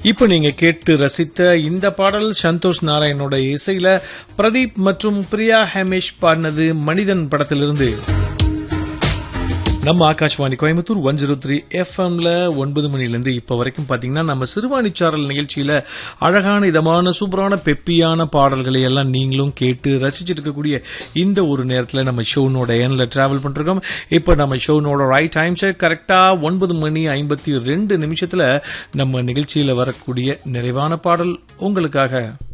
இப்போ நீங்க கேட்டு ரசித்த இந்த பாடல் சந்தோஷ் நாராயணோட இசையில பிரதீப் மற்றும் பிரியா ஹேமேஷ் பாடினது மனிதன் படத்திலிருந்து நம்ம Akashvani Coimbatore one zero three எஃப்எம்ல ஒன்பது மணிலேருந்து இப்போ வரைக்கும் பார்த்தீங்கன்னா நம்ம சிறுவாணிச்சாரல் நிகழ்ச்சியில் அழகான இதமான சூப்பரான பெப்பியான பாடல்களை எல்லாம் நீங்களும் கேட்டு ரசிச்சுட்டு இருக்கக்கூடிய இந்த ஒரு நேரத்தில் நம்ம ஷோனோட எண்ணில் டிராவல் பண்ணிருக்கோம் இப்போ நம்ம ஷோனோட ரைட் டைம் செக் கரெக்டாக ஒன்பது மணி ஐம்பத்தி ரெண்டு நிமிஷத்தில் நம்ம நிகழ்ச்சியில் வரக்கூடிய நிறைவான பாடல் உங்களுக்காக